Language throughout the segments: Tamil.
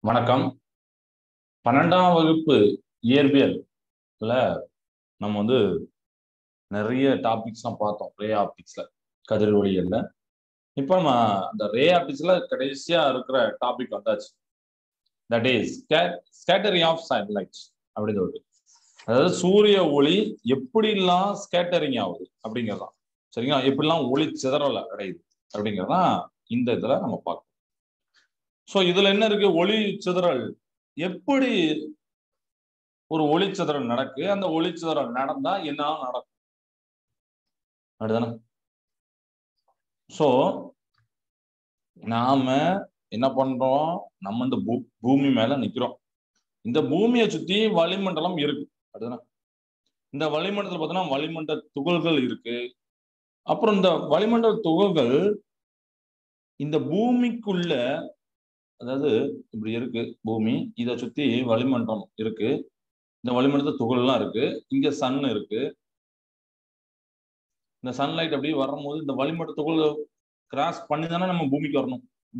வணக்கம் பன்னெண்டாம் வகுப்பு இயற்பியல்ல நம்ம வந்து நிறைய டாபிக்ஸ்லாம் பார்த்தோம் ரே ஆப்டிக்ஸ்ல கதிர் ஒளியல்ல இப்போ நம்ம அந்த ரே ஆப்டிக்ஸ்ல கடைசியா இருக்கிற டாபிக் வந்தாச்சு that is scattering of sunlight அப்படின்னு சொல்லிட்டு அதாவது சூரிய ஒளி எப்படிலாம் ஸ்கேட்டரிங் ஆகுது அப்படிங்கிறதான் சரிங்களா எப்படிலாம் ஒளி சிதறல அடையுது அப்படிங்கிறதான் இந்த இதுல நம்ம பார்க்கணும் ஸோ இதுல என்ன இருக்கு ஒளி சிதறல் எப்படி ஒரு ஒளி சிதறல் நடக்கு அந்த ஒளி சிதறல் நடந்தா என்ன நடக்கும் அப்படிதானே ஸோ நாம என்ன பண்றோம் நம்ம இந்த பூ பூமி மேல நிக்கிறோம் இந்த பூமியை சுத்தி வளிமண்டலம் இருக்கு அப்படிதானே இந்த வளிமண்டலத்தில் பார்த்தோன்னா வளிமண்டல துகள்கள் இருக்கு அப்புறம் இந்த வளிமண்டல துகள்கள் இந்த பூமிக்குள்ள அதாவது இப்படி இருக்கு பூமி இதை சுத்தி வளிமண்டலம் இருக்கு இந்த வளிமண்டல துகள்லாம் இருக்கு இங்க சன் இருக்கு இந்த சன்லைட் அப்படியே வரும்போது இந்த வளிமண்டல துகள் கிராஸ் பண்ணி தானே நம்ம பூமிக்கு வரணும்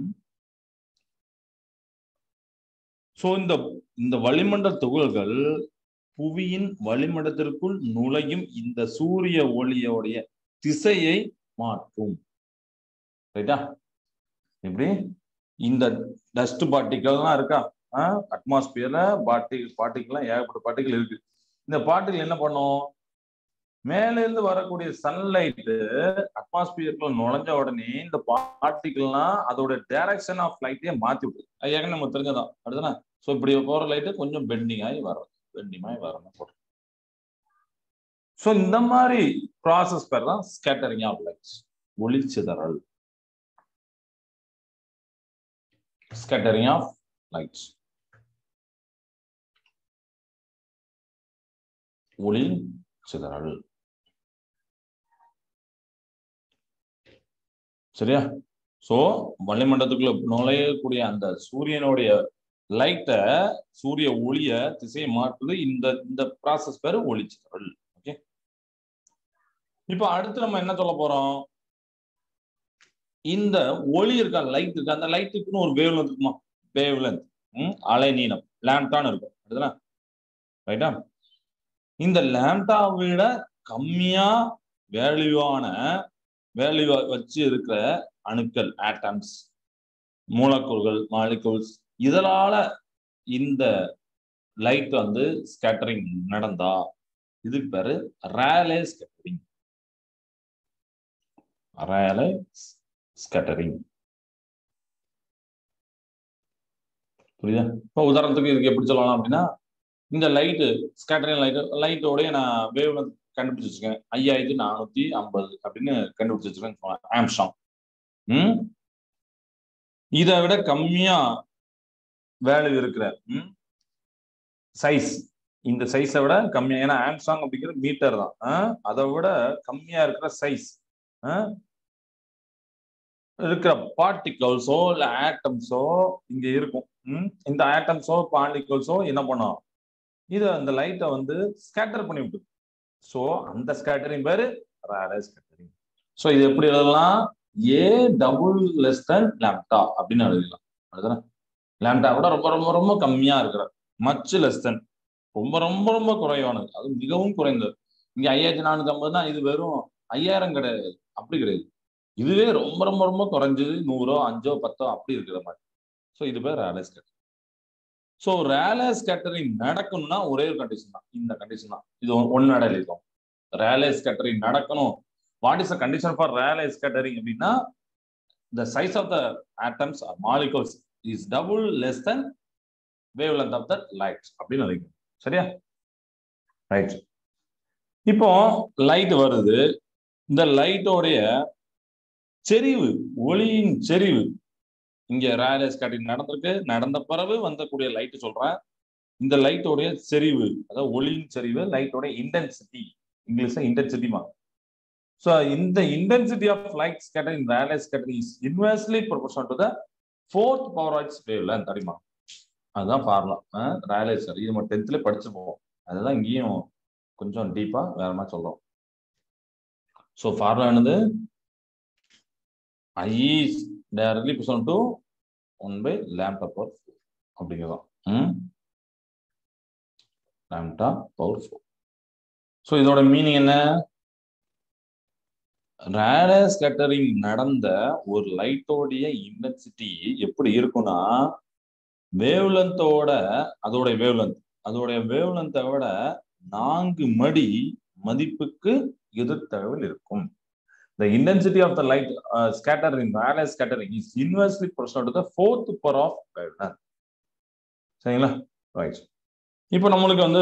ஸோ இந்த இந்த வளிமண்டல துகள்கள் புவியின் வளிமண்டலத்திற்குள் நுழையும் இந்த சூரிய ஒளியோடைய திசையை மாற்றும் ரைட்டா எப்படி இந்த டஸ்ட் பார்ட்டிகல்லாம் இருக்கா அட்மாஸ்பியர்ல பார்ட்டி பார்ட்டிகல்லாம் ஏகப்பட்ட பார்ட்டிகள் இருக்கு இந்த பார்ட்டிகள் என்ன பண்ணும் மேல இருந்து வரக்கூடிய சன்லைட் அட்மாஸ்பியருக்குள்ள நுழைஞ்ச உடனே இந்த பார்ட்டிகள்லாம் அதோட டைரக்ஷன் ஆஃப் லைட்டையே மாத்தி விடுது அது ஏற்கனவே நம்ம தெரிஞ்சதான் அடுத்தனா ஸோ இப்படி போற லைட்டு கொஞ்சம் பெண்டிங் ஆகி வரும் பெண்டிங் ஆகி வரணும் போடுறோம் ஸோ இந்த மாதிரி ப்ராசஸ் பேர் தான் ஸ்கேட்டரிங் ஆஃப் லைட்ஸ் ஒளிச்சிதறல் scattering of lights ஒளி சிதறல் சரியா சோ வளிமண்டலத்துக்குள்ள நுழையக்கூடிய அந்த சூரியனுடைய லைட்டை சூரிய ஒளிய திசையை மாற்றுது இந்த இந்த ப்ராசஸ் பேரு ஒளிச்சிதறல் ஓகே இப்போ அடுத்து நம்ம என்ன சொல்ல போறோம் இந்த ஒளி இருக்கா லைட் இருக்கு அந்த லைட்டுக்குன்னு ஒரு வேவ் லென்த் இருக்குமா வேவ் லென்த் அலை நீளம் லேம்டான்னு இருக்கும் அதுதானே ரைட்டா இந்த லேம்டா விட கம்மியா வேல்யூவான வேல்யூ வச்சு இருக்கிற அணுக்கள் ஆட்டம்ஸ் மூலக்கூறுகள் மாலிகூல்ஸ் இதனால இந்த லைட் வந்து ஸ்கேட்டரிங் நடந்தா இதுக்கு பேரு ரேலே ஸ்கேட்டரிங் ரேலே ஸ்கேட்டரிங் புரியுதா இப்போ உதாரணத்துக்கு இதுக்கு எப்படி சொல்லலாம் அப்படின்னா இந்த லைட்டு ஸ்கேட்டரிங் லைட்டு லைட்டோடய நான் வேவ் கண்டுபிடிச்சு வச்சுக்கேன் ஐயாயிரத்தி நானூத்தி ஐம்பது அப்படின்னு கண்டுபிடிச்சு வச்சுக்கேன் ஆம்ஸ்டாங் ம் இதை விட கம்மியா வேல்யூ இருக்கிற ம் சைஸ் இந்த சைஸை விட கம்மியா ஏன்னா ஆம்ஸ்டாங் அப்படிங்கிற மீட்டர் தான் அதை விட கம்மியா இருக்கிற சைஸ் இருக்கிற பார்ட்டிகல்ஸோ இல்ல ஆட்டம்ஸோ இங்க இருக்கும் இந்த ஆட்டம்ஸோ பார்ட்டிகல்ஸோ என்ன பண்ணும் இது அந்த லைட்டை வந்து ஸ்கேட்டர் பண்ணி விட்டு ஸோ அந்த ஸ்கேட்டரிங் பேரு ரேரே ஸ்கேட்டரிங் ஸோ இது எப்படி எழுதலாம் a double less than lambda அப்படின்னு எழுதலாம் அதுதானே லேம்டா விட ரொம்ப ரொம்ப ரொம்ப கம்மியா இருக்கிற மச் லெஸ் தென் ரொம்ப ரொம்ப ரொம்ப குறைவானது அது மிகவும் குறைந்தது இங்க ஐயாயிரத்தி நானூத்தி ஐம்பதுனா இது வெறும் ஐயாயிரம் கிடையாது அப்படி கிடையாது இதுவே ரொம்ப ரொம்ப ரொம்ப குறைஞ்சது நூறோ அஞ்சோ பத்தோ அப்படி இருக்கிற மாதிரி ஸோ இது பேர் Rayleigh scattering so Rayleigh scattering நடக்கணும்னா ஒரே ஒரு கண்டிஷன் தான் இந்த கண்டிஷன் தான் இது ஒன்னு அடையிலிருக்கும் ரேலே ஸ்கேட்டரிங் நடக்கணும் what is the condition for Rayleigh scattering அப்படின்னா the size of the atoms or molecules is double less than wavelength of the light அப்படின்னு நினைக்கும் சரியா ரைட் இப்போ லைட் வருது இந்த லைட்டோடைய செறிவு ஒளியின் செறிவு இங்க ரேலஸ் ஸ்கேட்டிங் நடந்திருக்கு நடந்த பிறகு வந்தக்கூடிய லைட் சொல்றேன் இந்த லைட்டோடைய செறிவு அதாவது ஒளியின் செறிவு லைட்டோட இன்டென்சிட்டி இங்கிலீஷ்ல இன்டென்சிட்டிமா ஸோ இந்த intensity of light scattering Rayleigh's scattering is inversely proportion to the fourth power its wavelength தெரியுமா அதுதான் ஃபார்முலா ரேலஸ் இது நம்ம டென்த்ல படிச்சு போவோம் அதுதான் இங்கேயும் கொஞ்சம் டீப்பா வேற மாதிரி சொல்றோம் ஸோ ஃபார்முலா என்னது I is directly proportional to 1 by lambda power 4. அப்படிங்கிறதான் ம் லாம்டா பவர் ஃபோர் ஸோ இதோட மீனிங் என்ன ரேடர் ஸ்கேட்டரிங் நடந்த ஒரு லைட்டோடைய இன்டென்சிட்டி எப்படி இருக்கும்னா வேவ்லென்த்தோட அதோட வேவ்லென்த் அதோடைய வேவ்லென்த்தை விட நான்கு மடி மதிப்புக்கு எதிர்த்தகவில் இருக்கும் The intensity of the light uh, scattering in wireless scattering is inversely proportional to the fourth power of wavelength. சரிங்களா ரைட் இப்போ நம்மளுக்கு வந்து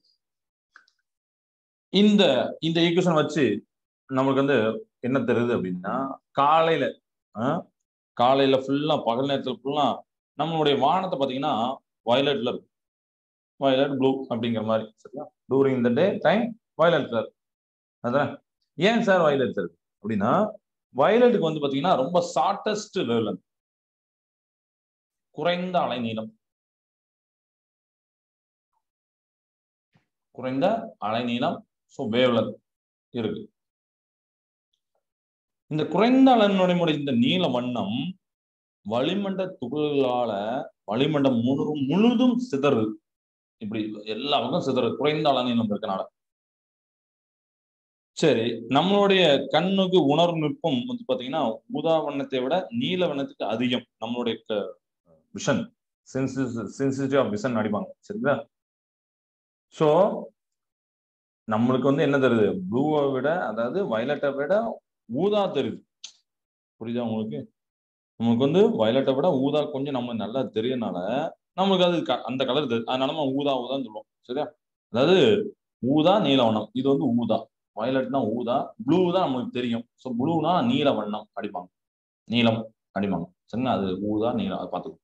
இந்த இந்த ஈக்குவேஷன் வச்சு நம்மளுக்கு வந்து என்ன தெரியுது அப்படின்னா காலையில காலையில ஃபுல்லா பகல் நேரத்துல ஃபுல்லா நம்மளுடைய வானத்தை பார்த்தீங்கன்னா வயலட்ல இருக்கும் வயலட் ப்ளூ அப்படிங்கிற மாதிரி சரியா during the day time violet colour அதான் ஏன் சார் வயலட் இருக்கு அப்படின்னா வயலட்டுக்கு வந்து பாத்தீங்கன்னா ரொம்ப ஷார்டஸ்ட் வேவ்லென்த் குறைந்த அலைநீளம் குறைந்த அலைநீளம் ஸோ வேவ்லென்த் இருக்கு இந்த குறைந்த அலைநீளமுடைய இந்த நீல வண்ணம் வளிமண்ட துகள்களால வளிமண்டம் முழு முழுதும் சிதறு இப்படி எல்லா பக்கம் சிதறு குறைந்த அலைநீளம் இருக்கனால சரி நம்மளுடைய கண்ணுக்கு உணர்வு நுட்பம் வந்து பாத்தீங்கன்னா ஊதா வண்ணத்தை விட நீல வண்ணத்துக்கு அதிகம் நம்மளுடைய விஷன் சென்சிட்டிவ் ஆஃப் விஷன் அடிப்பாங்க சரிங்களா ஸோ நம்மளுக்கு வந்து என்ன தருது ப்ளூவை விட அதாவது வயலட்டை விட ஊதா தெரியுது புரியுதா உங்களுக்கு நமக்கு வந்து வயலட்டை விட ஊதா கொஞ்சம் நம்ம நல்லா தெரியனால நமக்கு அது அந்த கலர் தெரியுது அதனால நம்ம ஊதா ஊதான்னு சொல்லுவோம் சரியா அதாவது ஊதா நீலவண்ணம் இது வந்து ஊதா வயலட்னா ஊதா ப்ளூ தான் நம்மளுக்கு தெரியும் ஸோ ப்ளூனா நீல வண்ணம் அடிப்பாங்க நீலம் அடிப்பாங்க சரிங்களா அது ஊதா நீலம் அதை பார்த்துக்கோ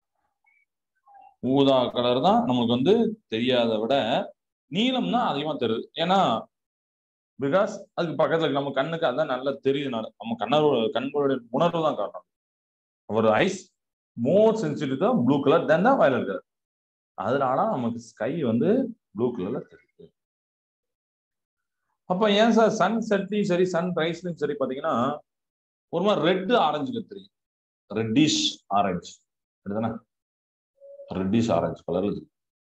ஊதா கலர் தான் நமக்கு வந்து தெரியாத விட நீளம்னா அதிகமா தெரியுது ஏன்னா பிகாஸ் அதுக்கு பக்கத்துல இருக்கு நம்ம கண்ணுக்கு அதான் நல்லா தெரியுதுனால நம்ம கண்ணோட கண்களுடைய உணர்வு தான் காரணம் ஒரு ஐஸ் மோர் சென்சிட்டிவ் தான் ப்ளூ கலர் தென் தான் வயலட் கலர் அதனால நமக்கு ஸ்கை வந்து ப்ளூ கலர்ல தெரியுது அப்ப ஏன் சார் சன் செட்லையும் சரி சன் ரைஸ்லையும் சரி பாத்தீங்கன்னா ஒரு மாதிரி ரெட் ஆரஞ்சு தெரியும் ரெட்டிஷ் ஆரஞ்சு சரிதானே ரெட்டிஷ் ஆரஞ்சு கலர்ல இருக்கு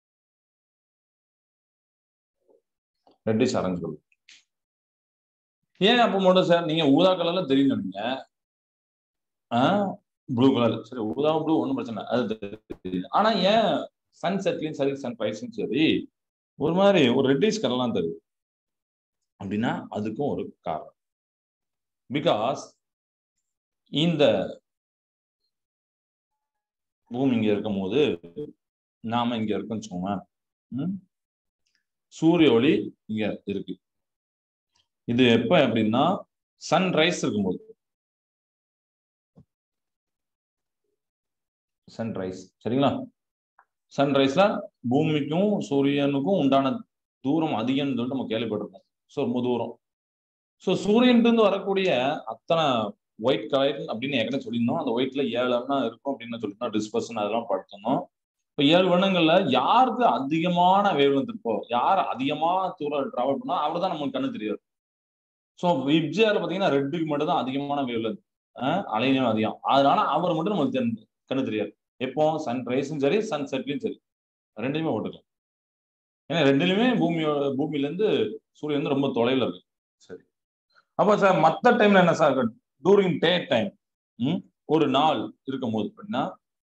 ரெட்டிஷ் ஆரஞ்சு கலர் ஏன் அப்ப மட்டும் சார் நீங்க ஊதா கலர்ல தெரியும் சொன்னீங்க ப்ளூ கலர் சரி ஊதா ப்ளூ ஒன்றும் பிரச்சனை அது தெரியுது ஆனா ஏன் சன் செட்லையும் சரி சன் ரைஸ்லையும் சரி ஒரு மாதிரி ஒரு ரெட்டிஷ் கலர்லாம் தெரியுது அப்படின்னா அதுக்கும் ஒரு காரணம் பிகாஸ் இந்த பூமி இங்க இருக்கும் போது நாம இங்க இருக்கோம்னு வச்சுக்கோங்க சூரிய ஒளி இங்க இருக்கு இது எப்ப அப்படின்னா சன்ரைஸ் இருக்கும்போது சன்ரைஸ் சரிங்களா சன்ரைஸ்ல பூமிக்கும் சூரியனுக்கும் உண்டான தூரம் அதிகம்னு சொல்லிட்டு நம்ம கேள்விப்பட்டிருக்கோம் ஸோ ரொம்ப தூரம் ஸோ சூரியன்ட்டு வரக்கூடிய அத்தனை ஒயிட் கலர் அப்படின்னு ஏற்கனவே சொல்லியிருந்தோம் அந்த ஒயிட்ல ஏழு எண்ணம் இருக்கும் அப்படின்னு சொல்லியிருந்தோம் டிஸ்பர்ஷன் அதெல்லாம் படுத்தணும் இப்போ ஏழு வண்ணங்கள்ல யாருக்கு அதிகமான வேவ்லென்த் இருக்கோ யார் அதிகமான தூரம் டிராவல் பண்ணா அவர் தான் நமக்கு கண்ணு தெரியாது ஸோ விப்ஜிஆர் பார்த்தீங்கன்னா ரெட்டுக்கு மட்டும் தான் அதிகமான வேவ்லென்த் அலைநீளம் அதிகம் அதனால அவர் மட்டும் நமக்கு கண்ணு தெரியாது எப்போ சன் ரைஸும் சரி சன் செட்லையும் சரி ரெண்டுமே ஓட்டுக்கலாம் ஏன்னா ரெண்டுலையுமே பூமியோட பூமியில இருந்து சூரியன் வந்து ரொம்ப தொலைவில் இருக்கு சரி அப்போ சார் மற்ற டைம்ல என்ன சார் டூரிங் டே டைம் ஒரு நாள் இருக்கும் போது அப்படின்னா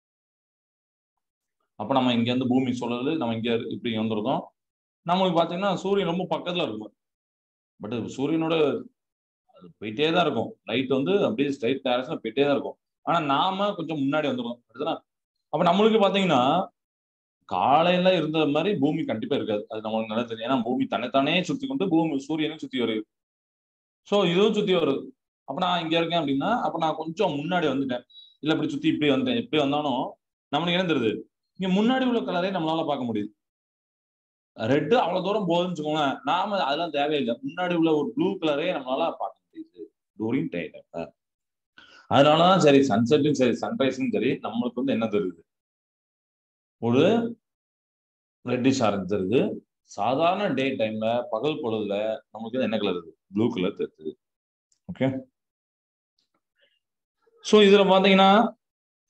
அப்ப நம்ம இங்க இருந்து பூமி சுழல் நம்ம இங்க இப்படி வந்திருக்கோம் நம்மளுக்கு பாத்தீங்கன்னா சூரியன் ரொம்ப பக்கத்துல இருக்கும் பட் சூரியனோட அது போயிட்டே தான் இருக்கும் லைட் வந்து அப்படியே ஸ்ட்ரைட் டேரக்ஷன்ல போயிட்டே தான் இருக்கும் ஆனா நாம கொஞ்சம் முன்னாடி வந்துடும் அப்படிதானே அப்ப நம்மளுக்கு பாத்தீங்கன்னா காலையில இருந்த மாதிரி பூமி கண்டிப்பா இருக்காது அது நம்மளுக்கு நல்லா தெரியும் ஏன்னா பூமி தன்னைத்தானே சுத்தி கொண்டு பூமி சூரியனும் சுத்தி வருது ஸோ இதுவும் சுத்தி வருது அப்ப நான் இங்க இருக்கேன் அப்படின்னா அப்ப நான் கொஞ்சம் முன்னாடி வந்துட்டேன் இல்ல இப்படி சுத்தி இப்படி வந்தேன் எப்படி வந்தாலும் நம்மளுக்கு என்ன தெரியுது இங்க முன்னாடி உள்ள கலரே நம்மளால பார்க்க முடியுது ரெட்டு அவ்வளவு தூரம் போகுதுன்னு வச்சுக்கோங்களேன் நாம அதெல்லாம் தேவையில்லை முன்னாடி உள்ள ஒரு ப்ளூ கலரே நம்மளால பார்க்க முடியுது டூரிங் டே டைம் அதனாலதான் சரி சன்செட்டும் சரி சன்ரைஸும் சரி நம்மளுக்கு வந்து என்ன தெரியுது ஒரு ரெட்டிஷ் ஆரஞ்சு தெரியுது சாதாரண டே டைம்ல பகல் பொழுதுல நமக்கு என்ன கலர் இருக்கு ப்ளூ கலர் தெரியுது ஓகே ஸோ இதுல பாத்தீங்கன்னா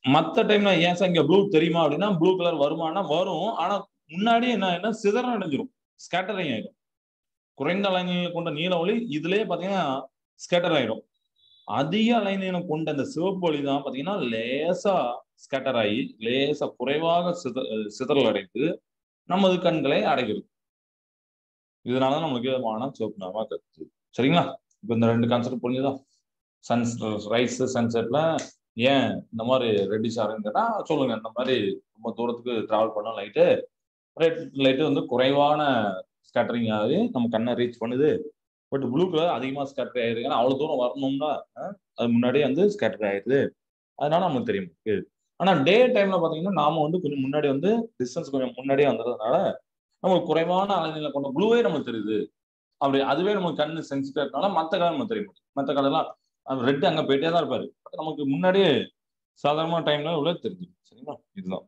மத்த டைம்ல ஏன் சார் இங்க ப்ளூ தெரியுமா அப்படின்னா ப்ளூ கலர் வருமானா வரும் ஆனா முன்னாடி என்ன என்ன சிதற அடைஞ்சிரும் ஸ்கேட்டரிங் ஆயிடும் குறைந்த அலைநீளம் கொண்ட நீல ஒளி இதுலயே பாத்தீங்கன்னா ஸ்கேட்டர் ஆயிடும் அதிக அலைநீளம் கொண்ட அந்த சிவப்பு ஒளி தான் பாத்தீங்கன்னா லேசா ஸ்கேட்டர் ஆகி லேசா குறைவாக சித சிதறல் அடைந்து நமது கண்களை அடைகிறது இதனால நம்மளுக்கு வானம் சிவப்பு நிறமா கருத்து சரிங்களா இப்ப இந்த ரெண்டு கான்செப்ட் புரிஞ்சுதா சன் ரைஸ் சன்செட்ல ஏன் இந்த மாதிரி ரெட்டிஷ் ஆகுதுன்னா சொல்லுங்க இந்த மாதிரி ரொம்ப தூரத்துக்கு டிராவல் பண்ணோம் லைட்டு ரெட் லைட்டு வந்து குறைவான ஸ்கேட்டரிங் ஆகுது நம்ம கண்ணை ரீச் பண்ணுது பட் ப்ளூ கலர் அதிகமாக ஸ்கேட்டர் ஆயிருக்கு ஏன்னா அவ்வளோ தூரம் வரணும்னா அது முன்னாடியே வந்து ஸ்கேட்டர் ஆயிடுது அதனால நமக்கு தெரியும் ஆனா டே டைம்ல பாத்தீங்கன்னா நாம வந்து கொஞ்சம் முன்னாடி வந்து டிஸ்டன்ஸ் கொஞ்சம் முன்னாடியே வந்ததுனால நமக்கு குறைவான அலைநிலை கொண்ட ப்ளூவே நமக்கு தெரியுது அப்படி அதுவே நமக்கு கண்ணு சென்சிட்டிவ் இருக்கனால மற்ற கலர் நமக்கு தெரிய மாட்டேங்குது மற்ற கலர்லாம் ரெட் அங்க போயிட்டே தான் இருப்பாரு பட் நமக்கு முன்னாடியே சாதாரணமான டைம்ல உள்ள தெரிஞ்சுது சரிங்களா இதுதான்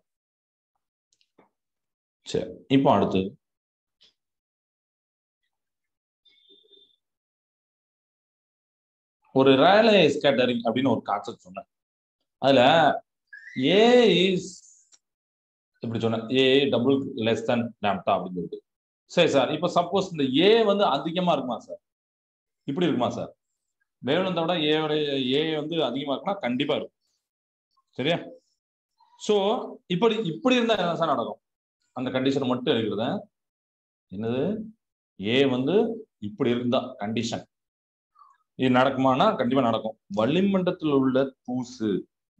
சரி இப்போ அடுத்து ஒரு ரேலே ஸ்கேட்டரிங் அப்படின்னு ஒரு கான்செப்ட் சொன்னேன் அதுல ஏ இஸ் இப்படி சொன்னேன் A double less than lambda அப்படின்னு சொல்லிட்டு சரி சார் இப்போ சப்போஸ் இந்த ஏ வந்து அதிகமா இருக்குமா சார் இப்படி இருக்குமா சார் வேவலத்தை விட ஏயோட ஏ வந்து அதிகமா இருக்குன்னா கண்டிப்பா இருக்கும் சரியா சோ இப்படி இப்படி இருந்தா என்ன சார் நடக்கும் அந்த கண்டிஷன் மட்டும் இருக்கிறத என்னது ஏ வந்து இப்படி இருந்தா கண்டிஷன் இது நடக்குமானா கண்டிப்பா நடக்கும் வளிமண்டலத்தில் உள்ள தூசு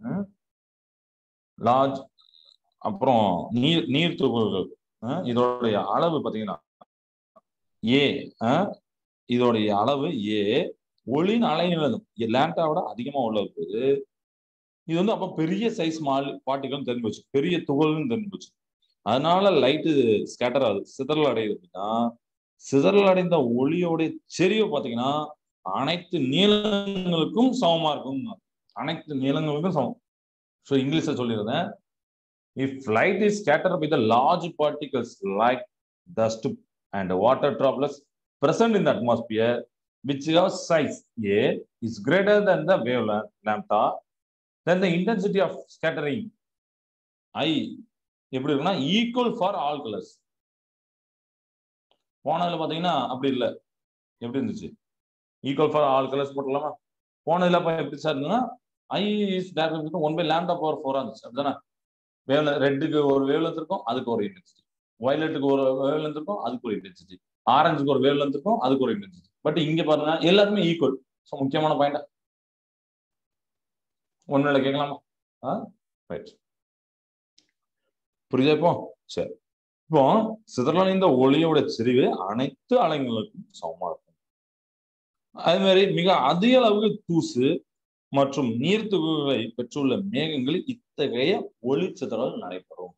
லார்ஜ் அப்புறம் நீர் நீர் துகள்கள் இதோடைய அளவு பார்த்தீங்கன்னா ஏ இதோடைய அளவு ஏ ஒளியின் அலைநிலம் லேண்டாவோட அதிகமா உள்ள போது இது வந்து அப்ப பெரிய சைஸ் மால் பார்ட்டிகளும் தெரிஞ்சு போச்சு பெரிய துகள்னு தெரிஞ்சு போச்சு அதனால லைட்டு ஸ்கேட்டர் ஆகுது சிதறல் அடையுது அப்படின்னா சிதறல் அடைந்த ஒளியோடைய செறிவு பார்த்தீங்கன்னா அனைத்து நீளங்களுக்கும் சமமா இருக்கும் அனைத்து நீளங்களுக்கும் சமம் ஸோ இங்கிலீஷ்ல சொல்லியிருந்தேன் if light is scatter with large particles like dust and water droplets present in the atmosphere which have size A is greater than the wavelength lambda, then the intensity of scattering I எப்படி இருக்குன்னா ஈக்குவல் ஃபார் ஆல் கலர்ஸ் போனதுல பாத்தீங்கன்னா அப்படி இல்லை எப்படி இருந்துச்சு ஈக்குவல் ஃபார் ஆல் கலர்ஸ் போட்டலாமா போனதுல அப்ப எப்படி சார் இருந்ததுன்னா I is direct one by lambda power ஃபோரா இருந்துச்சு அப்படிதானே வேவ்ல ரெட்டுக்கு ஒரு வேவ்லென்த் இருக்கும் அதுக்கு ஒரு இன்டென்சிட்டி வயலட்டுக்கு ஒரு வேவ்லென்த் இருக்கும் அதுக்கு ஒரு இன்டென்சிட்டி ஆரஞ்சுக்கு ஒரு வேவ்லென்த் இருக்கும் அதுக்கு ஒரு இன்டென்சிட்டி பட் இங்க பாருங்க எல்லாருமே ஈக்குவல் ஸோ முக்கியமான பாயிண்ட் ஒன்னுல கேட்கலாமா ஆ ரைட் புரியுதா இப்போ சரி இப்போ சிதறலடைந்த ஒளியோட செறிவு அனைத்து அலைங்களுக்கும் சமமா இருக்கும் அதே மாதிரி மிக அதிக அளவுக்கு தூசு மற்றும் நீர்த்துகளை பெற்றுள்ள மேகங்களில் இத்தகைய ஒளி சிதறல் நடைபெறும்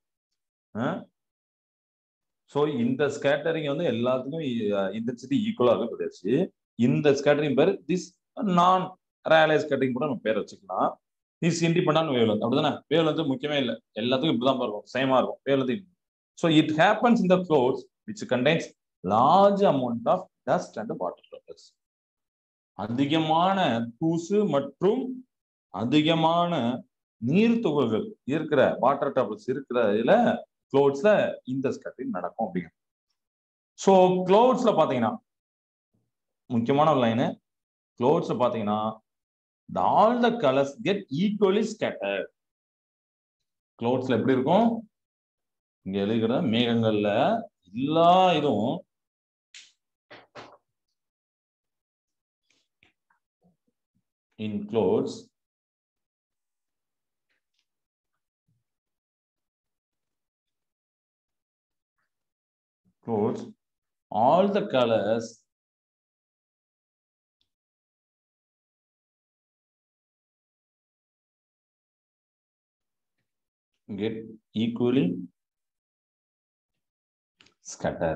ஸோ இந்த ஸ்கேட்டரிங் வந்து எல்லாத்துக்கும் இன்டென்சிட்டி ஈக்குவலாக கிடையாது இந்த ஸ்கேட்டரிங் பேர் திஸ் நான் ரேலைஸ் ஸ்கேட்டரிங் கூட நம்ம பேர் வச்சுக்கலாம் இஸ் இண்டிபெண்ட் வேவ்லென்த் அப்படிதானே வேவ்லென்த் முக்கியமே இல்லை எல்லாத்துக்கும் இப்படிதான் இருக்கும் சேமா இருக்கும் wavelength so it happens in the floors which contains large amount of dust and water droplets அதிகமான தூசு மற்றும் அதிகமான நீர் துகள்கள் இருக்கிற வாட்டர் ட்ராப்லெட்ஸ் இருக்கிற இதுல க்ளோட்ஸ்ல இந்த ஸ்கேட்டரிங் நடக்கும் அப்படிங்க ஸோ க்ளோட்ஸ்ல பாத்தீங்கன்னா முக்கியமான ஒரு லைனு க்ளோட்ஸ்ல பாத்தீங்கன்னா all the colours get equally scatter க்ளோட்ஸ்ல எப்படி இருக்கும் இங்க எழுதுகிற மேகங்கள்ல எல்லா இதுவும் in clothes clothes all the colors get equally scattered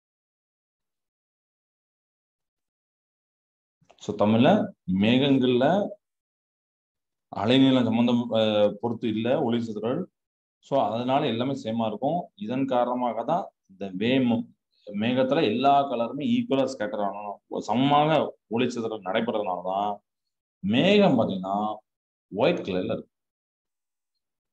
so தமிழ்ல மேகங்கள்ல அலைநீளம் சம்பந்தம் பொறுத்து இல்லை ஒளி சிதறல் ஸோ அதனால எல்லாமே சேமா இருக்கும் இதன் காரணமாக தான் இந்த வே மேகத்துல எல்லா கலருமே ஈக்குவலா ஸ்கேட்டர் ஆகணும் சமமாக ஒளி சிதறல் நடைபெறதுனால தான் மேகம் பார்த்தீங்கன்னா ஒயிட் கலர்ல இருக்கு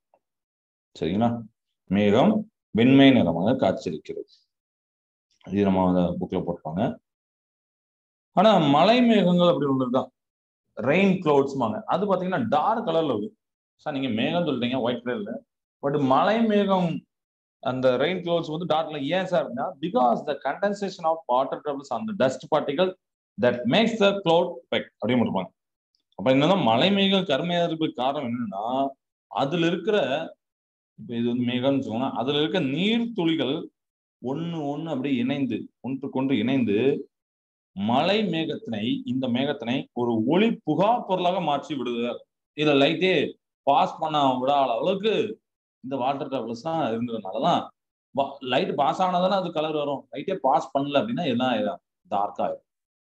சரிங்களா மேகம் வெண்மை நிறமாக காட்சியளிக்கிறது இது நம்ம அந்த புக்ல போட்டுப்பாங்க ஆனா மலை மேகங்கள் அப்படி ஒன்று தான் ரெயின் கிளவுட்ஸ்மாங்க அது பாத்தீங்கன்னா டார்க் கலர்ல இருக்கும் சார் நீங்க மேகம் சொல்றீங்க ஒயிட் கலர்ல பட் மலை மேகம் அந்த ரெயின் கிளவுட்ஸ் வந்து டார்க்ல ஏன் சார் அப்படின்னா because the condensation of water droplets அந்த dust particle that makes the cloud effect அப்படின்னு இருப்பாங்க அப்ப என்னதான் மலை மேகம் கருமையா இருப்பதுக்கு காரணம் என்னன்னா அதுல இருக்கிற இப்ப இது வந்து மேகம்னு சொன்னா அதுல இருக்க நீர் துளிகள் ஒண்ணு ஒண்ணு அப்படியே இணைந்து ஒன்றுக்கொன்று இணைந்து மலை மேகத்தினை இந்த மேகத்தினை ஒரு ஒளி புகா பொருளாக மாற்றி விடுது இதுல லைட்டே பாஸ் பண்ண விடாத அளவுக்கு இந்த வாட்டர் டேப்லெட்ஸ் தான் இருந்ததுனாலதான் லைட் பாஸ் ஆனாதானே அது கலர் வரும் லைட்டே பாஸ் பண்ணல அப்படின்னா எல்லாம் டார்க் ஆயிடும்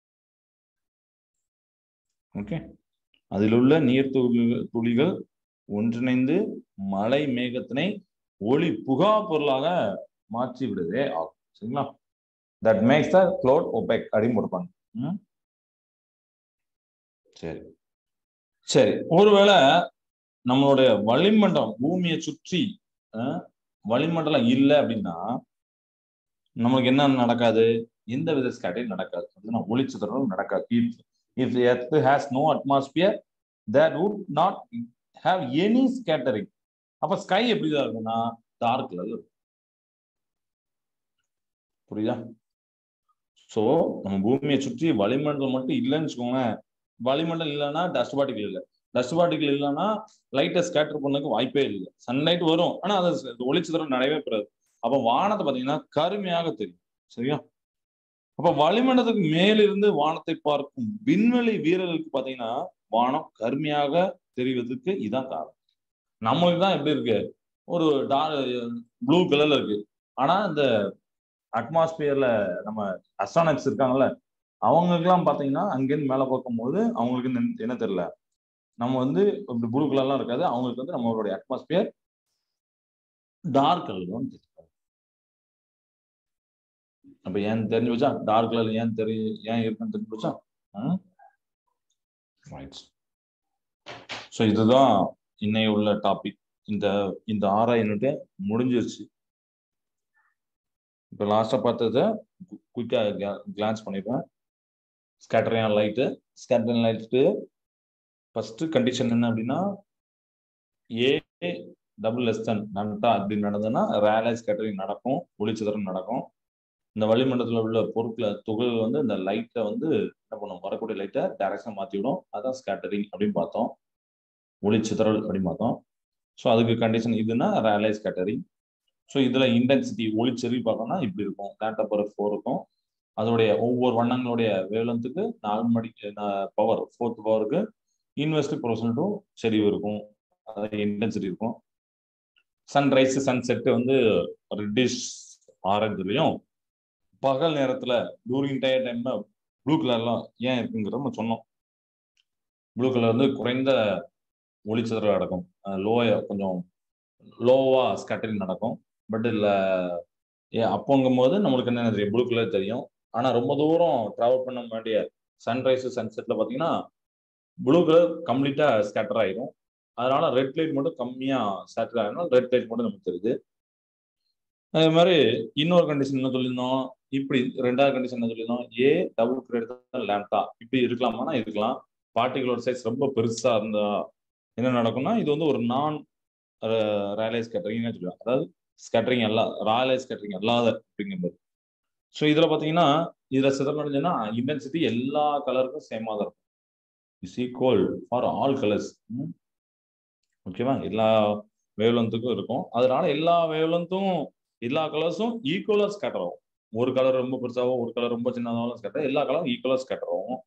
ஓகே அதில் உள்ள நீர் துளிகள் துளிகள் ஒன்றிணைந்து மலை மேகத்தினை ஒளி புகா பொருளாக மாற்றி விடுதே ஆகும் சரிங்களா that makes the cloud opaque அப்படின்னு கொடுப்பாங்க ம்? சரி சரி ஒருவேளை நம்மளுடைய வளிமண்டலம் பூமியை சுற்றி அஹ், வளிமண்டலம் இல்லை அப்படின்னா நமக்கு என்ன நடக்காது எந்த வித ஸ்கேட்டரிங் நடக்காது அப்படின்னா ஒளிச்சிதறலும் நடக்காது if if earth has no atmosphere that would not have any scattering அப்ப ஸ்கை எப்படி தான் இருக்கும்னா டார்க் கலர்ல இருக்கும் புரியுதா சோ நம்ம பூமியை சுற்றி வளிமண்டலம் மட்டும் இல்லைன்னு வச்சுக்கோங்களேன் வளிமண்டலம் இல்லைன்னா டஸ்ட் பார்ட்டிகல் இல்லை டஸ்ட் பார்ட்டிகல் இல்லைன்னா லைட்டை ஸ்கேட்டர் பண்ணதுக்கு வாய்ப்பே இல்லை சன்லைட் வரும் ஆனா அது ஒளிச்சிதறம் நடவே பெறாது அப்ப வானத்தை பாத்தீங்கன்னா கருமையாக தெரியும் சரியா அப்ப வளிமண்டலத்துக்கு மேலிருந்து வானத்தை பார்க்கும் விண்வெளி வீரர்களுக்கு பாத்தீங்கன்னா வானம் கருமையாக தெரிவதற்கு இதான் காரணம் நம்மளுக்கு தான் எப்படி இருக்கு ஒரு டா ப்ளூ கலர்ல இருக்கு ஆனா இந்த அட்மாஸ்பியர்ல நம்ம அஸ்ட்ரானட்ஸ் இருக்காங்கல்ல அவங்களுக்குலாம் பாத்தீங்கன்னா அங்கேருந்து மேல பார்க்கும்போது அவங்களுக்கு என்ன- என்ன தெரியல நம்ம வந்து இப்படி ப்ளூ கலர்லாம் இருக்காது அவங்களுக்கு வந்து நம்மளுடைய அட்மாஸ்பியர் டார்க் கலர் தான் தெரியும் அப்ப ஏன் தெரிஞ்சு வச்சா டார்க் கலர் ஏன் தெரியும் ஏன் இருக்குன்னு தெரிஞ்சு வச்சா ரைட் ஸோ இதுதான் இன்னைய உள்ள டாபிக் இந்த இந்த ஆறாம் யூனிட் முடிஞ்சிருச்சு இப்போ லாஸ்டா பார்த்ததை குயிக்கா கிளான்ஸ் பண்ணிடுவேன் scattering light scattering light first condition என்ன அப்படின்னா ஏ டபுள் லெஸ் தன் நம்டா அப்படி நடந்ததுன்னா ரேலைஸ் ஸ்கேட்டரிங் நடக்கும் ஒளிச்சிதறம் நடக்கும் இந்த வளிமண்டலத்தில் உள்ள பொருட்களை துகள் வந்து இந்த லைட்டை வந்து என்ன பண்ணும் வரக்கூடிய லைட்டை டைரக்ஷன் மாற்றி விடும் அதான் ஸ்கேட்டரிங் அப்படின்னு பார்த்தோம் ஒளிச்சிதறல் அப்படின்னு பார்த்தோம் ஸோ அதுக்கு கண்டிஷன் இதுன்னா ரேலைஸ் ஸ்கேட்டரிங் ஸோ இதில் இன்டென்சிட்டி ஒளிச்செறி பார்த்தோம்னா இப்படி இருக்கும் லேட்டா பவர் ஃபோர் இருக்கும் அதோடைய ஒவ்வொரு வண்ணங்களுடைய வேலந்துக்கு நாலு மணி பவர் ஃபோர்த் பவருக்கு இன்வெஸ்ட் ப்ரொசன்ட்டும் செறிவு இருக்கும் அதாவது இன்டென்சிட்டி இருக்கும் சன்ரைஸ் சன்செட் வந்து ரெட்டிஷ் ஆரஞ்சுலையும் பகல் நேரத்துல டூரிங் டயர் டைம்ல ப்ளூ கலர்லாம் ஏன் இருக்குங்கிறத நம்ம சொன்னோம் ப்ளூ கலர் வந்து குறைந்த ஒளிச்சிதறல் நடக்கும் லோய கொஞ்சம் லோவா ஸ்கேட்டரிங் நடக்கும் பட் இல்ல ஏ அப்போங்கும் போது நம்மளுக்கு என்ன தெரியும் ப்ளூ கலர் தெரியும் ஆனா ரொம்ப தூரம் டிராவல் பண்ண வேண்டிய சன்ரைஸ் சன்செட்ல பாத்தீங்கன்னா ப்ளூ கலர் கம்ப்ளீட்டா ஸ்கேட்டர் ஆயிரும் அதனால ரெட் லைட் மட்டும் கம்மியா ஸ்கேட்டர் ஆயிரும் ரெட் லைட் மட்டும் நமக்கு தெரியுது அதே மாதிரி இன்னொரு கண்டிஷன் என்ன சொல்லியிருந்தோம் இப்படி ரெண்டாவது கண்டிஷன் என்ன சொல்லியிருந்தோம் ஏ டபுள் கிரேட் லேம்டா இப்படி இருக்கலாமானா இருக்கலாம் பார்ட்டிகளோட சைஸ் ரொம்ப பெருசா இருந்தா என்ன நடக்கும்னா இது வந்து ஒரு நான் ரேலைஸ் ஸ்கேட்டரிங் சொல்லுவாங்க அதாவது ஸ்கேட்டரிங் அல்ல ராயலைஸ் ஸ்கேட்டரிங் அல்லாத அப்படிங்கும்போது ஸோ இதுல பாத்தீங்கன்னா இதுல சிதறடைஞ்சுன்னா இன்டென்சிட்டி எல்லா கலருக்கும் சேமா தான் இருக்கும் is equal for all colours ஓகேவா எல்லா வேவ்லென்த்துக்கும் இருக்கும் அதனால எல்லா வேவ்லென்த்தும் எல்லா கலர்ஸும் ஈக்குவலா ஸ்கேட்டர் ஆகும் ஒரு கலர் ரொம்ப பெருசாகவும் ஒரு கலர் ரொம்ப சின்னதாகவும் ஸ்கேட்டர் எல்லா கலரும் ஈக்குவலா ஸ்கேட்டர் ஆகும்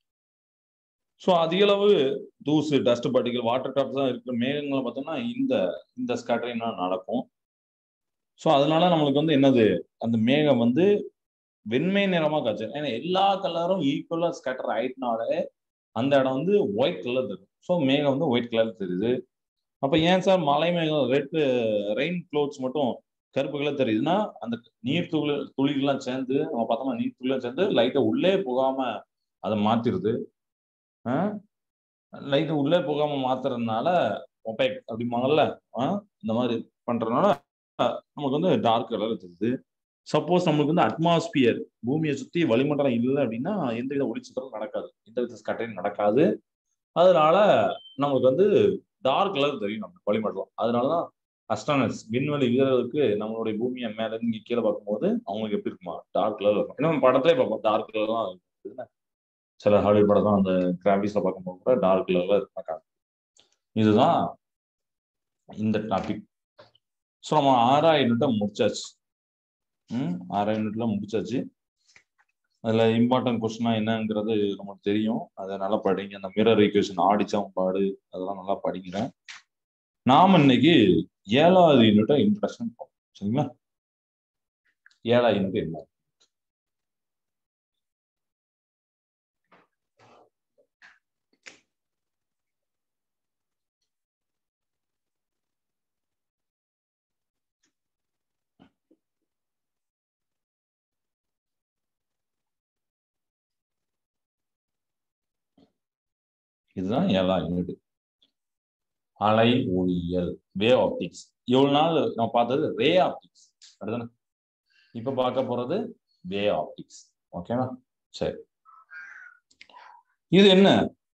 ஸோ அதிக அளவு தூசு டஸ்ட் பார்ட்டிகல் வாட்டர் டாப்ஸ் தான் இருக்கிற மேகங்களை பார்த்தோம்னா இந்த இந்த ஸ்கேட்டரிங் நடக்கும் ஸோ அதனால நம்மளுக்கு வந்து என்னது அந்த மேகம் வந்து வெண்மை நிறமா காய்ச்சு ஏன்னா எல்லா கலரும் ஈக்குவலா ஸ்கேட்டர் ஆயிட்டனாலே அந்த இடம் வந்து ஒயிட் கலர் இருக்கும் ஸோ மேகம் வந்து ஒயிட் கலர் தெரியுது அப்ப ஏன் சார் மலை மேகம் ரெட் ரெயின் க்ளோத்ஸ் மட்டும் கருப்பு கலர் தெரியுதுன்னா அந்த நீர் துளி துளிகள்லாம் சேர்ந்து நம்ம பார்த்தோம்னா நீர் துளிலாம் சேர்ந்து லைட்டை உள்ளே போகாம அதை மாத்திருது லைட் உள்ளே போகாம மாத்துறதுனால ஒபேக் அப்படிம்பாங்கல்ல இந்த மாதிரி பண்றதுனால நமக்கு வந்து டார்க் கலர் தெரியுது சப்போஸ் நம்மளுக்கு வந்து அட்மாஸ்பியர் பூமியை சுத்தி வளிமண்டலம் இல்லை அப்படின்னா எந்த வித ஒளிச்சுத்தலும் நடக்காது எந்த வித ஸ்கட்டரிங் நடக்காது அதனால நமக்கு வந்து டார்க் கலர் தெரியும் நம்ம வளிமண்டலம் அதனாலதான் அஸ்ட்ரானஸ் விண்வெளி வீரர்களுக்கு நம்மளுடைய பூமியை மேல இருந்து இங்க கீழே பார்க்கும்போது அவங்களுக்கு எப்படி இருக்குமா டார்க் கலர் இருக்கும் ஏன்னா நம்ம படத்திலே பார்ப்போம் டார்க் கலர்லாம் இருக்குதுன்னு சில ஹாலிவுட் படம் தான் அந்த கிராபிக்ஸ்ல பார்க்கும்போது கூட டார்க் கலர்ல இருக்காங்க இதுதான் இந்த டாபிக் ஸோ நம்ம ஆறாயிரம் யூனிட்டை முடிச்சாச்சு ம் ஆறாயிரம் யூனிட்ல முடிச்சாச்சு அதுல இம்பார்ட்டன்ட் கொஸ்டினா என்னங்கிறது நமக்கு தெரியும் அதை நல்லா படிங்க அந்த மிரர் ஈக்குவேஷன் ஆடிச்சம் பாடு அதெல்லாம் நல்லா படிக்கிறேன் நாம இன்னைக்கு ஏழாவது யூனிட்டை இன்ட்ரடக்ஷன் பார்ப்போம் சரிங்களா ஏழாவது யூனிட் என்ன இதுதான் ஏழாம் யூனிட் அலை ஒளியியல் வே ஆப்டிக்ஸ் இவ்வளவு நாள் நம்ம பார்த்தது ரே ஆப்டிக்ஸ் அப்படிதானே இப்ப பார்க்க போறது வே ஆப்டிக்ஸ் ஓகேவா சரி இது என்ன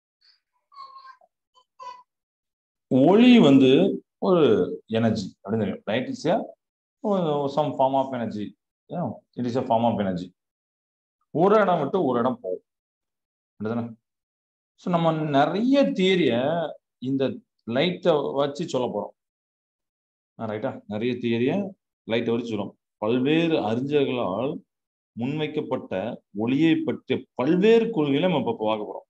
ஒளி வந்து ஒரு எனர்ஜி அப்படின்னு தெரியும் light is some form of energy it is a form of energy ஒரு இடம் விட்டு ஒரு இடம் போகும் அப்படிதானே ஸோ நம்ம நிறைய தியரிய இந்த லைட்டை வச்சு சொல்ல போறோம் ரைட்டா நிறைய தியரிய லைட்டை வச்சு சொல்லும் பல்வேறு அறிஞர்களால் முன்வைக்கப்பட்ட ஒளியை பற்றிய பல்வேறு கொள்கைகளை நம்ம இப்போ பார்க்க போறோம்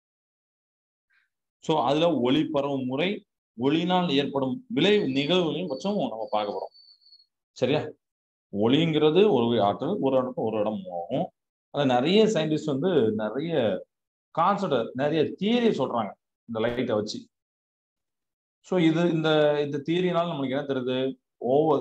ஸோ அதுல ஒளி பரவும் முறை ஒளியினால் ஏற்படும் விளை நிகழ்வுகளையும் பட்சம் நம்ம பார்க்க போறோம் சரியா ஒளிங்கிறது ஒரு ஆற்றல் ஒரு இடத்துக்கு ஒரு இடம் போகும் அது நிறைய சயின்டிஸ்ட் வந்து நிறைய கான்செப்ட் நிறைய தியரி சொல்றாங்க இந்த லைட்டை வச்சு ஸோ இது இந்த இந்த தியரினால நம்மளுக்கு என்ன தெரியுது over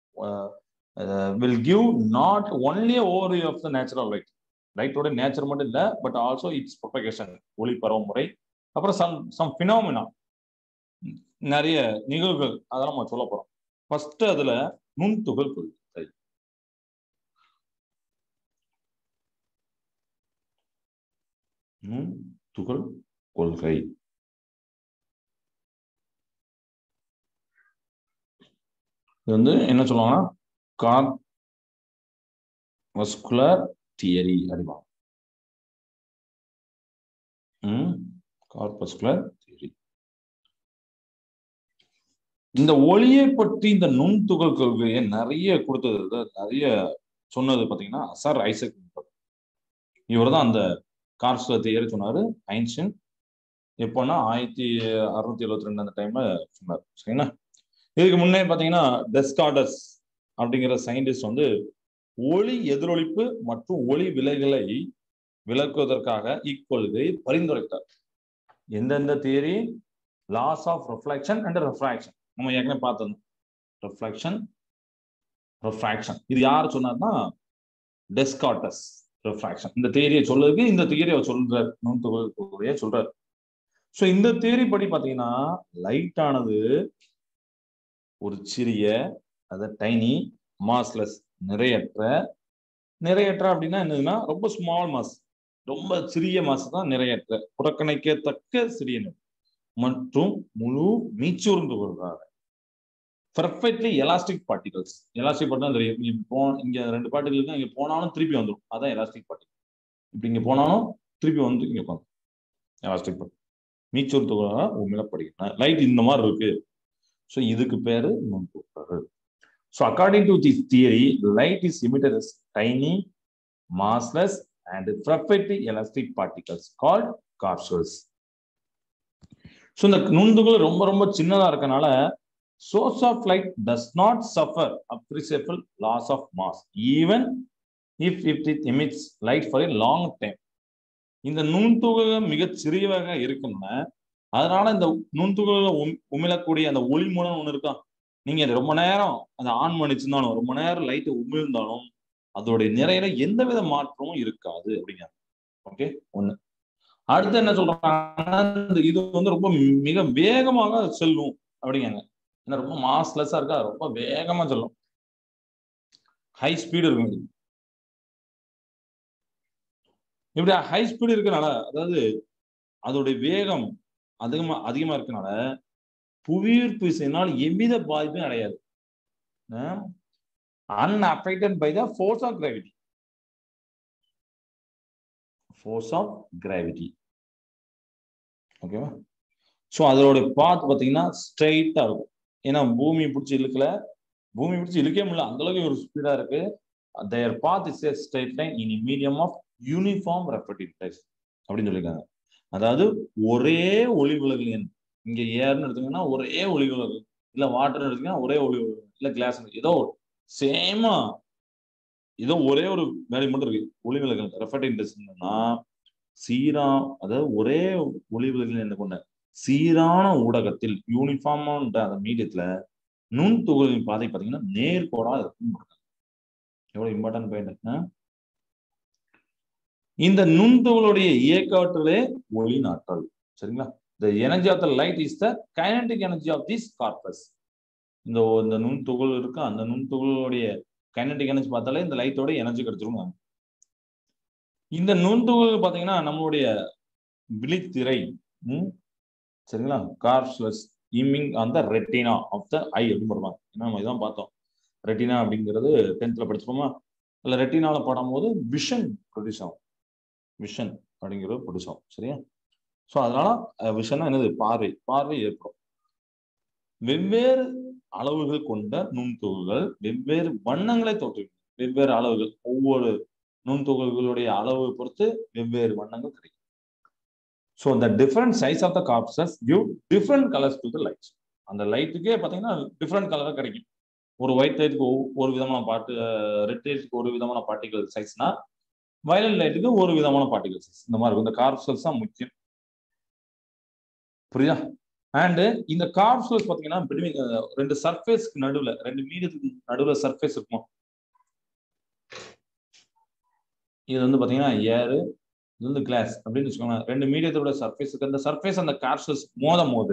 will give not only over of the natural light லைட்டோட நேச்சர் மட்டும் இல்லை பட் ஆல்சோ இட்ஸ் ப்ரொபகேஷன் ஒளி பரவும் முறை அப்புறம் சம் சம் ஃபினாமினா நிறைய நிகழ்வுகள் அதெல்லாம் நம்ம சொல்ல போறோம் ஃபர்ஸ்ட் அதுல நுண்துகள் கொள்கை நுண்துகள் கொள்கை இது வந்து என்ன சொல்லுவாங்கன்னா கார் வஸ்குலர் தியரி அப்படிவாங்க கார்பஸ்குலர் தியரி இந்த ஒளியை பற்றி இந்த நுண்துகள் கொள்கையை நிறைய கொடுத்தது நிறைய சொன்னது பார்த்தீங்கன்னா சார் ஐசக் இவர் தான் அந்த கார்ஸ்குலர் தியரி சொன்னாரு ஐன்ஸ்டின் எப்போன்னா ஆயிரத்தி அறுநூத்தி எழுபத்தி ரெண்டு அந்த டைம்ல சொன்னார் சரிங்களா இதுக்கு முன்னே பார்த்தீங்கன்னா டெஸ்கார்டஸ் அப்படிங்கிற சயின்டிஸ்ட் வந்து ஒளி எதிரொலிப்பு மற்றும் ஒளி விலைகளை விளக்குவதற்காக இக்கொள்கை பரிந்துரைத்தார் எந்தெந்த theory laws of reflection and refraction நம்ம ஏற்கனவே பார்த்தோம் ரிஃப்ளெக்ஷன் ரெஃப்ராக்ஷன் இது யார் சொன்னார்னா டெஸ்கார்டஸ் ரெஃப்ராக்ஷன் இந்த தியரியை சொல்றதுக்கு இந்த தியரி அவர் சொல்றாரு நுண்துகளையே சொல்றாரு ஸோ இந்த தியரி படி பார்த்தீங்கன்னா லைட் ஆனது ஒரு சிறிய அத டைனி மாஸ்லெஸ் நிறையற்ற நிறையற்ற அப்படின்னா என்னதுன்னா ரொம்ப ஸ்மால் மாஸ் ரொம்ப சிறிய மாசு தான் நிறையற்ற புறக்கணிக்கத்தக்க சிறிய மற்றும் முழு மீச்சூர்ந்து வருகிறாங்க perfectly elastic particles elastic particle தெரியும் இங்க போ இங்க ரெண்டு பார்ட்டிகல் இங்க போனாலும் திருப்பி வந்துடும் அதான் எலாஸ்டிக் பார்ட்டிகல் இப்படி இங்க போனாலும் திருப்பி வந்து இங்க உட்காந்து எலாஸ்டிக் பார்ட்டிகல் மீச்சூர் துகளாக உண்மையிலப்படுகின்றன லைட் இந்த மாதிரி இருக்கு ஸோ இதுக்கு பேரு நுண்துகள் so according to this theory light is emitted as tiny massless and perfectly elastic particles called corpuscles so இந்த நுண்துகள் ரொம்ப ரொம்ப சின்னதா இருக்கனால source of light does not suffer appreciable loss of mass even if, if it emits light for a long time இந்த நுண்துகள் மிகச் சிறியவாக இருக்குன்னா அதனால இந்த நுண்துகளை உமிழக்கூடிய அந்த ஒளி மூலம் ஒண்ணு இருக்கா நீங்க ரொம்ப நேரம் அதை ஆன் பண்ணிச்சிருந்தாலும் ரொம்ப நேரம் லைட்டை உமிழ்ந்தாலும் அதோடைய நிறையில எந்தவித மாற்றமும் இருக்காது அப்படிங்க ஓகே ஒண்ணு அடுத்து என்ன சொல்றாங்கன்னா இந்த இது வந்து ரொம்ப மிக வேகமாக செல்லும் அப்படிங்காங்க ஏன்னா ரொம்ப மாஸ்லெஸ்ஸா இருக்கா ரொம்ப வேகமா செல்லும் ஹை ஸ்பீடு இருக்கும் இது இப்படி ஹை ஸ்பீடு இருக்கனால அதாவது அதோடைய வேகம் அதிகமா அதிகமா இருக்கனால புவியீர்ப்பு விசையினால் எவ்வித பாதிப்பும் அடையாது unaffected by the force of gravity force of gravity ஓகேவா ஸோ அதோட பாத் பார்த்தீங்கன்னா ஸ்ட்ரைட்டா இருக்கும் ஏன்னா பூமி பிடிச்சி இழுக்கல பூமி பிடிச்சி இழுக்கவே முடியல அந்த அளவுக்கு ஒரு ஸ்பீடா இருக்கு there path is a straight line in medium of uniform refractive dice அப்படின்னு சொல்லியிருக்காங்க அதாவது ஒரே ஒளி விலகல் எண் இங்க ஏர்னு எடுத்தீங்கன்னா ஒரே ஒளி விலகல் இல்ல வாட்டர்னு எடுத்தீங்கன்னா ஒரே ஒளி விலகல் இல்ல கிளாஸ் ஏதோ சேமா ஏதோ ஒரே ஒரு வேலை மட்டும் இருக்கு ஒளி விலகல் ரெஃபர்டிவ் இண்டஸ்ட்ரினா சீரா அதாவது ஒரே ஒளி விலகல் என்ன கொண்ட சீரான ஊடகத்தில் யூனிஃபார்மான அந்த மீடியத்துல நுண் துகளின் பாதை பார்த்தீங்கன்னா நேர்கோடா இருக்கும் எவ்வளவு இம்பார்ட்டன்ட் பாயிண்ட் இந்த நுண்துகளுடைய இயக்காற்றலே ஒளி நாற்றல் சரிங்களா the energy of the light is the kinetic energy of this corpus இந்த இந்த நுண்துகள் இருக்கு அந்த நுண்துகளுடைய கைனடிக் எனர்ஜி பார்த்தாலே இந்த லைட்டோட எனர்ஜி கிடைச்சிரும் இந்த நுண்துகள் பாத்தீங்கன்னா நம்மளுடைய விழித்திரை ம் சரிங்களா கார்ஸ்லெஸ் இமிங் அந்த ரெட்டினா ஆஃப் த ஐ அப்படின்னு போடுவாங்க ஏன்னா நம்ம இதான் பார்த்தோம் ரெட்டினா அப்படிங்கிறது டென்த்ல படிச்சிருப்போமா இல்ல ரெட்டினால போடும்போது விஷன் ப்ரொடியூஸ் ஆகும் விஷன் அப்படிங்கிறது ப்ரொடியூஸ் ஆகும் சரியா ஸோ அதனால விஷன் என்னது பார்வை பார்வை ஏற்படும் வெவ்வேறு அளவுகள் கொண்ட நுண்துகள்கள் வெவ்வேறு வண்ணங்களை தோற்றுவிக்கும் வெவ்வேறு அளவுகள் ஒவ்வொரு நுண்துகள்களுடைய அளவு பொறுத்து வெவ்வேறு வண்ணங்கள் கிடைக்கும் ஸோ இந்த டிஃப்ரெண்ட் சைஸ் ஆஃப் த காப்சஸ் give different colours to the lights அந்த லைட்டுக்கே பார்த்தீங்கன்னா டிஃப்ரெண்ட் கலராக கிடைக்கும் ஒரு ஒயிட் லைட்டுக்கு ஒரு விதமான பாட்டு ரெட் லைட்டுக்கு ஒரு விதமான பார்ட்டிகல் சைஸ்னா வயலட் லைட்டுக்கு ஒரு விதமான பார்ட்டிகல் சைஸ் இந்த மாதிரி இருக்கும் இந்த கார்ப்சல்ஸ் தான் முக்கியம் புரியுதா அண்ட் இந்த கார்ப்சல்ஸ் பார்த்தீங்கன்னா பிட்வீன் ரெண்டு சர்ஃபேஸ்க்கு நடுவில் ரெண்டு மீடியத்துக்கு நடுவில் சர்ஃபேஸ் இருக்கும் இது வந்து பார்த்தீங்கன்னா ஏரு இது வந்து கிளாஸ் அப்படின்னு வச்சுக்கோங்க ரெண்டு மீடியத்தோட சர்ஃபேஸ் இருக்கு அந்த சர்ஃபேஸ் அந்த கார்ப்சல்ஸ் மோதும் போது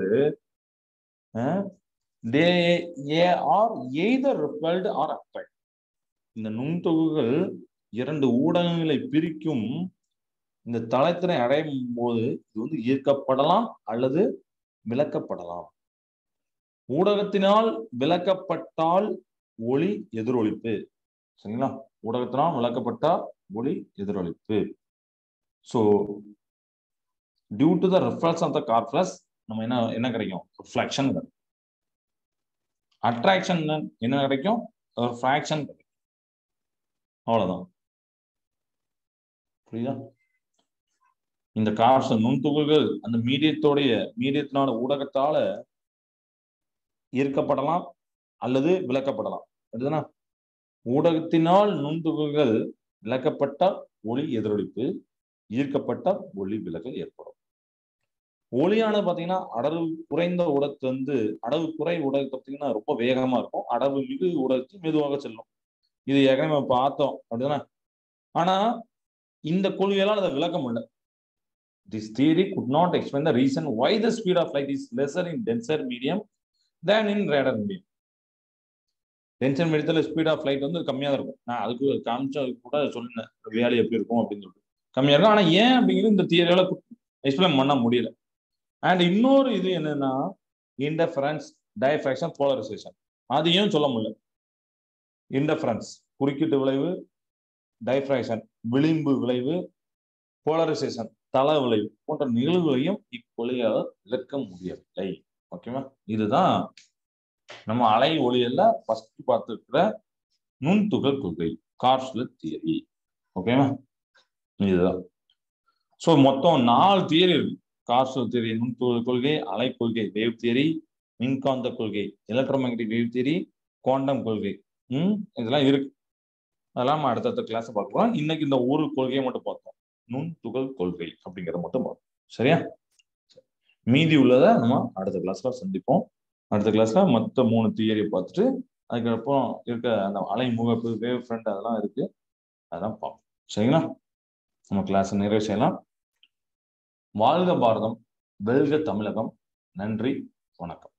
they a are either repelled or attract இந்த நுண்தொகுகள் இரண்டு ஊடகங்களை பிரிக்கும் இந்த தளத்தினை அடையும் போது இது வந்து ஈர்க்கப்படலாம் அல்லது விளக்கப்படலாம் ஊடகத்தினால் விளக்கப்பட்டால் ஒளி எதிரொலிப்பு சரிங்களா ஊடகத்தினால் விளக்கப்பட்டால் ஒளி எதிரொலிப்பு so due to the reflex of the corpuscles நம்ம என்ன என்ன கிடைக்கும் ரிஃப்ளெக்ஷன் கிடைக்கும் அட்ராக்ஷன் என்ன கிடைக்கும் ஃப்ராக்ஷன் கிடைக்கும் அவ்வளவுதான் புரியுதா இந்த கார்ஸ் நுண்துகள்கள் அந்த மீடியத்தோடைய மீடியத்தினால ஊடகத்தால ஈர்க்கப்படலாம் அல்லது விளக்கப்படலாம் அதுதானா ஊடகத்தினால் நுண்துகள்கள் விளக்கப்பட்டால் ஒளி எதிரொலிப்பு ஈர்க்கப்பட்ட ஒளி விலகல் ஏற்படும் ஒளியானது பாத்தீங்கன்னா அடர்வு குறைந்த ஊடகத்து வந்து அடவு குறை ஊடகத்தை பார்த்தீங்கன்னா ரொம்ப வேகமா இருக்கும் அடவு மிகு ஊடகத்தில் மெதுவாக செல்லும் இது ஏற்கனவே நம்ம பார்த்தோம் அப்படிதானே ஆனா இந்த கொள்கையெல்லாம் அதை விளக்க முடியல this theory could not explain the reason why the speed of light is lesser in denser medium than in ரேடர் மீடியம் டென்ஷன் மீடியத்தில் ஸ்பீட் ஆஃப் லைட் வந்து கம்மியாக தான் இருக்கும் நான் அதுக்கு காமிச்சா கூட சொல்லினேன் வேலை எப்படி இருக்கும் அப்படின்னு சொல்லிட்டு கம்மியாக இருக்கும் ஆனால் ஏன் அப்படிங்கிறது இந்த தியரியால எக்ஸ்பிளைன் பண்ண முடியல அண்ட் இன்னொரு இது என்னன்னா இன்டர்ஃபரன்ஸ் டயஃப்ராக்ஷன் போலரைசேஷன் அதையும் சொல்ல முடியல இன்டர்ஃபரன்ஸ் குறுக்கீட்டு விளைவு டைஃப்ராக்ஷன் விளிம்பு விளைவு போலரைசேஷன் தள விளைவு போன்ற நிகழ்வுகளையும் இக்கொலையால் விளக்க முடியவில்லை ஓகேவா இதுதான் நம்ம அலை ஒளியல்ல ஃபர்ஸ்ட் பார்த்துருக்கிற நுண்துகள் கொள்கை கார்ஸ்லெட் தியரி ஓகேவா இதுதான் ஸோ மொத்தம் நாலு தியரி இருக்கு கார்ஸ்லெட் தியரி நுண்துகள் கொள்கை அலை கொள்கை வேவ் தியரி மின்காந்த கொள்கை எலக்ட்ரோமேக்னடிக் வேவ் தியரி குவாண்டம் கொள்கை ம் இதெல்லாம் இருக்கு அதெல்லாம் நம்ம அடுத்தடுத்த கிளாஸ் பார்க்கலாம் இன்னைக்கு இந்த ஒரு கொள்கையை மட்டும் பார்த்தோம் நுண் துகள் கொள்கை அப்படிங்கிறத மட்டும் பார்த்தோம் சரியா மீதி உள்ளதை நம்ம அடுத்த கிளாஸ்ல சந்திப்போம் அடுத்த கிளாஸ்ல மற்ற மூணு தியரியை பார்த்துட்டு அதுக்கப்புறம் இருக்க அந்த அலை முகப்பு வேவ் ஃப்ரண்ட் அதெல்லாம் இருக்கு அதெல்லாம் பார்ப்போம் சரிங்களா நம்ம கிளாஸ் நிறைவு செய்யலாம் வாழ்க பாரதம் வெல்க தமிழகம் நன்றி வணக்கம்